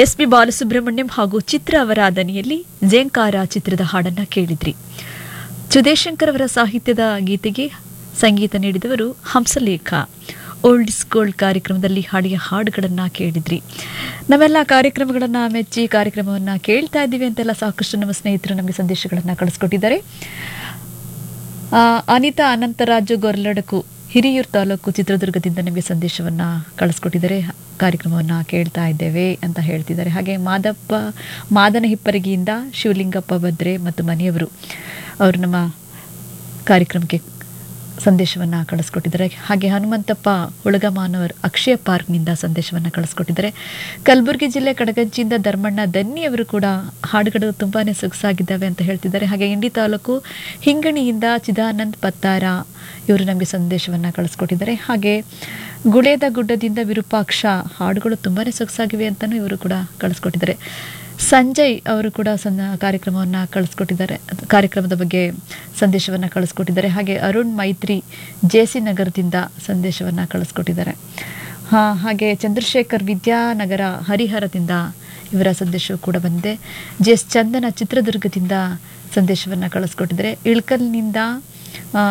S P Balasubrahmanyam ಹಾಗೂ ಚಿತ್ರ ಅವರ ದನಿಯಲ್ಲಿ ಜೇಂಕಾರ ಚಿತ್ರದ ಹಾಡನ್ನ ಕೇಳಿದ್ರಿ ಸುದೇಶಂಕರ್ ಅವರ ಸಾಹಿತ್ಯದ ಗೀತೆಗೆ ಸಂಗೀತ ನೀಡಿದವರು ಹಂಸಲೇಖ ಓಲ್ಡ್ ಇಸ್ ಗೋಲ್ಡ್ ಕಾರ್ಯಕ್ರಮದಲ್ಲಿ ಹಾಡಿಯ ಹಾಡುಗಳನ್ನು ಕೇಳಿದ್ರಿ ನಾವೆಲ್ಲ ಕಾರ್ಯಕ್ರಮಗಳನ್ನು ಮೆಚ್ಚಿ ಕಾರ್ಯಕ್ರಮವನ್ನು ಕೇಳ್ತಾ ಇದ್ದೀವಿ ಅಂತೆಲ್ಲ ಸಾಕಷ್ಟು ನಮ್ಮ ಸ್ನೇಹಿತರು ನಮಗೆ ಸಂದೇಶಗಳನ್ನು ಕಳಿಸ್ಕೊಟ್ಟಿದ್ದಾರೆ ಆ, ಅನಿತಾ ಅನಂತರಾಜು ಗೊರ್ಲಡಕು ಹಿರಿಯೂರು ತಾಲೂಕು ಚಿತ್ರದುರ್ಗದಿಂದ ನಿಮಗೆ ಸಂದೇಶವನ್ನು ಕಳಿಸ್ಕೊಟ್ಟಿದ್ದಾರೆ ಕಾರ್ಯಕ್ರಮವನ್ನು ಕೇಳ್ತಾ ಇದ್ದೇವೆ ಅಂತ ಹೇಳ್ತಿದ್ದಾರೆ ಹಾಗೆ ಮಾದಪ್ಪ ಮಾದನ ಹಿಪ್ಪರಗಿಯಿಂದ ಶಿವಲಿಂಗಪ್ಪ ಭದ್ರೆ ಮತ್ತು ಮನೆಯವರು ಅವರು ನಮ್ಮ ಕಾರ್ಯಕ್ರಮಕ್ಕೆ ಸಂದೇಶವನ್ನು ಕಳಿಸ್ಕೊಟ್ಟಿದ್ದಾರೆ ಹಾಗೆ ಹನುಮಂತಪ್ಪ ಹುಳಗಮಾನವರ್ ಅಕ್ಷಯ ಪಾರ್ಕ್ನಿಂದ ಸಂದೇಶವನ್ನು ಕಳಿಸ್ಕೊಟ್ಟಿದ್ದಾರೆ ಕಲಬುರಗಿ ಜಿಲ್ಲೆ ಕಡಗಂಚಿಯಿಂದ ಧರ್ಮಣ್ಣ ದನ್ನಿಯವರು ಕೂಡ ಹಾಡುಗಳು ತುಂಬಾ ಸೊಗಸಾಗಿದ್ದಾವೆ ಅಂತ ಹೇಳ್ತಿದ್ದಾರೆ ಹಾಗೆ ಇಂಡಿ ತಾಲೂಕು ಹಿಂಗಣಿಯಿಂದ ಚಿದಾನಂದ್ ಪತ್ತಾರ ಇವರು ನಮಗೆ ಸಂದೇಶವನ್ನು ಕಳಿಸ್ಕೊಟ್ಟಿದ್ದಾರೆ ಹಾಗೆ ಗುಳೇದ ಗುಡ್ಡದಿಂದ ವಿರೂಪಾಕ್ಷ ಹಾಡುಗಳು ತುಂಬಾ ಸೊಗಸಾಗಿವೆ ಅಂತಲೂ ಇವರು ಕೂಡ ಕಳಿಸ್ಕೊಟ್ಟಿದ್ದಾರೆ ಸಂಜಯ್ ಅವರು ಕೂಡ ಸಣ್ಣ ಕಾರ್ಯಕ್ರಮವನ್ನು ಕಳಿಸ್ಕೊಟ್ಟಿದ್ದಾರೆ ಕಾರ್ಯಕ್ರಮದ ಬಗ್ಗೆ ಸಂದೇಶವನ್ನು ಕಳಿಸ್ಕೊಟ್ಟಿದ್ದಾರೆ ಹಾಗೆ ಅರುಣ್ ಮೈತ್ರಿ ಜೆ ಸಿ ನಗರದಿಂದ ಸಂದೇಶವನ್ನು ಕಳಿಸ್ಕೊಟ್ಟಿದ್ದಾರೆ ಹಾ ಹಾಗೆ ಚಂದ್ರಶೇಖರ್ ವಿದ್ಯಾನಗರ ಹರಿಹರದಿಂದ ಇವರ ಸಂದೇಶವು ಕೂಡ ಬಂದಿದೆ ಜೆ ಎಸ್ ಚಂದನ ಚಿತ್ರದುರ್ಗದಿಂದ ಸಂದೇಶವನ್ನು ಕಳಿಸ್ಕೊಟ್ಟಿದ್ದಾರೆ ಇಳ್ಕಲ್ನಿಂದ ಆ,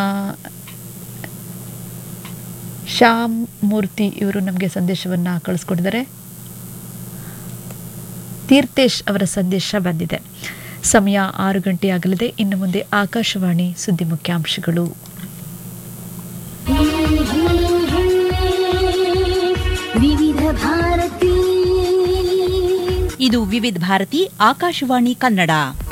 ಶ್ಯಾಮ್ ಮೂರ್ತಿ ಇವರು ನಮಗೆ ಸಂದೇಶವನ್ನು ಕಳಿಸ್ಕೊಟ್ಟಿದ್ದಾರೆ ತೀರ್ಥೇಶ್ ಅವರ ಸಂದೇಶ ಬಂದಿದೆ ಸಮಯ ಆರು ಗಂಟೆ ಆಗಲಿದೆ ಇನ್ನು ಮುಂದೆ ಆಕಾಶವಾಣಿ ಸುದ್ದಿ ಮುಖ್ಯಾಂಶಗಳು ವಿವಿಧ ಭಾರತಿ ಇದು ವಿವಿಧ ಭಾರತಿ ಆಕಾಶವಾಣಿ ಕನ್ನಡ